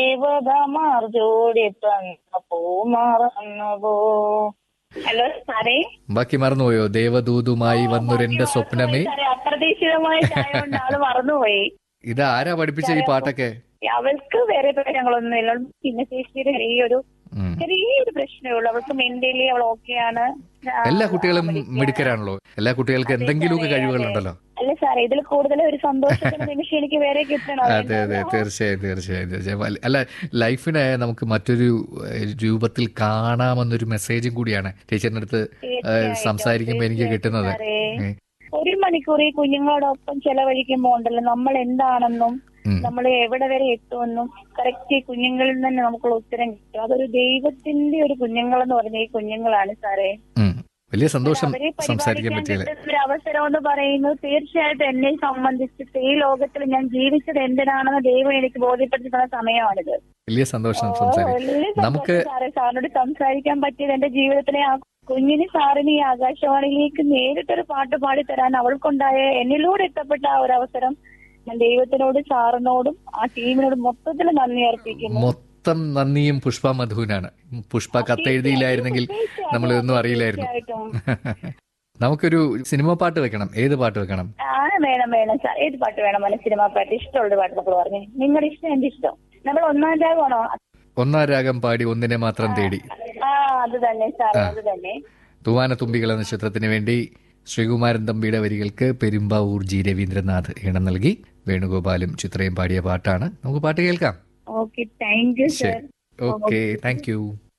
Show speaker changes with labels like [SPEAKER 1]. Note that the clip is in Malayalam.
[SPEAKER 1] ദേവതമാർ ജോഡി തന്ന പൂമറന്നുപോ ഹലോ സാറേ
[SPEAKER 2] ബാക്കി മറന്നുപോയോ ദേവദൂതുമായി വന്നൊരെന്റെ സ്വപ്നമേ
[SPEAKER 1] സാറേ അപ്രതീക്ഷിതമായ ചായ കൊണ്ട് ആള് മറന്നുപോയി
[SPEAKER 2] ഇത് ആരാ പഠിപ്പിച്ച ഈ പാട്ടൊക്കെ
[SPEAKER 1] അവൾക്ക് വേറെ പ്രശ്നങ്ങളൊന്നും ഇല്ല പിന്നെ ചേച്ചിയുടെ ചെറിയൊരു
[SPEAKER 2] ഉം.
[SPEAKER 1] ചെറിയൊരു പ്രശ്നമേ ഉള്ളൂ അവൾക്ക് മെന്റലി അവൾ ഓക്കെയാണ്
[SPEAKER 2] എല്ലാ കുട്ടികളും മിടുക്കരാണല്ലോ എല്ലാ കുട്ടികൾക്ക് എന്തെങ്കിലുമൊക്കെ കഴിവുകളുണ്ടല്ലോ
[SPEAKER 1] അല്ല സാറേ ഇതിൽ കൂടുതൽ ഒരു സന്തോഷത്തിന്റെ നിമിഷം എനിക്ക് വേറെ കിട്ടണം
[SPEAKER 2] അതെ അതെ തീർച്ചയായും തീർച്ചയായും തീർച്ചയായും അല്ല- അല്ല ലൈഫിനെ നമുക്ക് മറ്റൊരു ഏഹ്, രൂപത്തിൽ കാണാമെന്നൊരു മെസ്സേജും കൂടിയാണ് ടീച്ചറിന്റെ അടുത്ത് ഏഹ്, സംസാരിക്കുമ്പോൾ എനിക്ക് കിട്ടുന്നത്
[SPEAKER 1] സാറേ.
[SPEAKER 2] ഏഹ്,
[SPEAKER 1] ഒരു മണിക്കൂർ ഈ കുഞ്ഞുങ്ങളോടൊപ്പം ചെലവഴിക്കുമ്പോ ഉണ്ടല്ലോ നമ്മൾ എന്താണെന്നും
[SPEAKER 2] ഉം.
[SPEAKER 1] നമ്മൾ എവിടെ വരെ എത്തുമെന്നും കറക്റ്റ് ഈ കുഞ്ഞുങ്ങളിൽ നിന്ന് തന്നെ നമുക്കുള്ള ഉത്തരം കിട്ടും അതൊരു ദൈവത്തിന്റെ ഒരു കുഞ്ഞുങ്ങൾ എന്ന് പറഞ്ഞ ഈ കുഞ്ഞുങ്ങളാണ് സാറേ
[SPEAKER 2] ഉം. വലിയ സന്തോഷം
[SPEAKER 1] അവരെ
[SPEAKER 2] സംസാരിക്കാൻ
[SPEAKER 1] പരിപാലിക്കാൻ
[SPEAKER 2] പറ്റിയില്ലേ
[SPEAKER 1] കിട്ടുന്ന ഒരു അവസരം എന്ന് പറയുന്നത് തീർച്ചയായിട്ടും എന്നെ സംബന്ധിച്ചിട്ട് ഈ ലോകത്തിൽ ഞാൻ ജീവിച്ചത് എന്തിനാണെന്ന് ദൈവം എനിക്ക് ബോധ്യപ്പെടുത്തി തന്ന സമയമാണിത്
[SPEAKER 2] വലിയ സന്തോഷം
[SPEAKER 1] ഓ,
[SPEAKER 2] സംസാരിക്കാൻ
[SPEAKER 1] വലിയ സന്തോഷം
[SPEAKER 2] നമുക്ക്
[SPEAKER 1] സാറേ സാറിനോട് സംസാരിക്കാൻ പറ്റിയത് എന്റെ ജീവിതത്തിലെ ആ കുഞ്ഞിന് സാറിന് ഈ ആകാശവാണിയിലേക്ക് നേരിട്ടൊരു പാട്ട് പാടി തരാൻ അവൾക്കുണ്ടായ എന്നിലൂടെ എത്തപ്പെട്ട ആ ഒരു അവസരം ഞാൻ ദൈവത്തിനോട് സാറിനോടും ആ ടീമിനോട് മൊത്തത്തിൽ നന്ദി അർപ്പിക്കുന്നു
[SPEAKER 2] മൊത്തം നന്ദിയും പുഷ്പ മധുവിനാണ് പുഷ്പ കത്തെഴുതിയില്ലായിരുന്നെങ്കിൽ നമ്മളിതൊന്നും അറിയില്ലായിരുന്നു
[SPEAKER 1] തീർച്ചയായിട്ടും
[SPEAKER 2] നമുക്കൊരു സിനിമ പാട്ട് വെക്കണം ഏത് പാട്ട് വെക്കണം
[SPEAKER 1] ആ വേണം വേണം സാർ ഏത് പാട്ട് വേണം മനസ്സിൽ സിനിമ പാട്ട് ഇഷ്ടമുള്ള പാട്ട് നമ്മൾ പറഞ്ഞു നിങ്ങളുടെ ഇഷ്ടം എന്റെ ഇഷ്ടം നമ്മൾ ഒന്നാം രാഗമാണോ
[SPEAKER 2] ഒന്നാം രാഗം പാടി ഒന്നിനെ മാത്രം തേടി
[SPEAKER 1] ആ അത് തന്നെ സാർ അത് തന്നെ
[SPEAKER 2] തൂവാന തുമ്പികൾ എന്ന ചിത്രത്തിന് വേണ്ടി ശ്രീകുമാരൻ തമ്പിയുടെ വരികൾക്ക് പെരുമ്പാവൂർ ജി രവീന്ദ്രനാഥ് ഈണം നൽകി വേണുഗോപാലും ചിത്രയും പാടിയ പാട്ടാണ് നമുക്ക് പാട്ട് കേൾക്കാം
[SPEAKER 1] ഓക്കെ താങ്ക് യു സർ
[SPEAKER 2] ശരി ഓക്കെ താങ്ക് യു